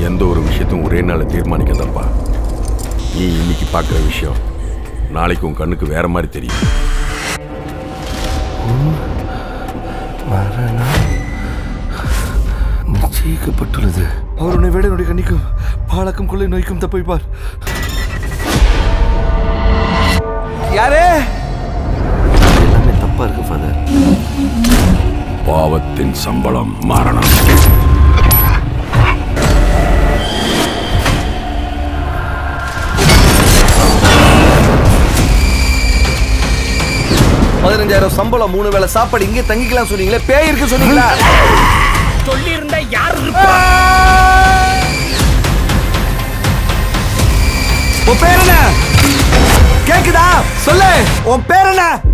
எந்த ஒரு விஷயத்தையும் ஒரே நாளில் தீர்மானிக்காதப்பா நீ இன்னைக்கு பார்க்குற விஷயம் நாளைக்கு உன் கண்ணுக்கு வேற மாதிரி தெரியும் மரணம் நிச்சயிக்கப்பட்டுள்ளது அவர் உன்னை விட என்னுடைய கண்ணிக்கும் பாலக்கும் கொள்ளை நோய்க்கும் தப்பிப்பார் யாரே எல்லாமே தப்பா இருக்கு ஃபாதர் பாவத்தின் சம்பளம் மரணம் பதினஞ்சாயிரம் சம்பளம் மூணு வேளை சாப்பாடு இங்கே தங்கிக்கலாம் சொன்னீங்களே பேய் இருக்கு சொன்னீங்களா சொல்லியிருந்தா யார் இருப்பா உன் பேர் என்ன கேக்குதா சொல்லு உன் பேர் என்ன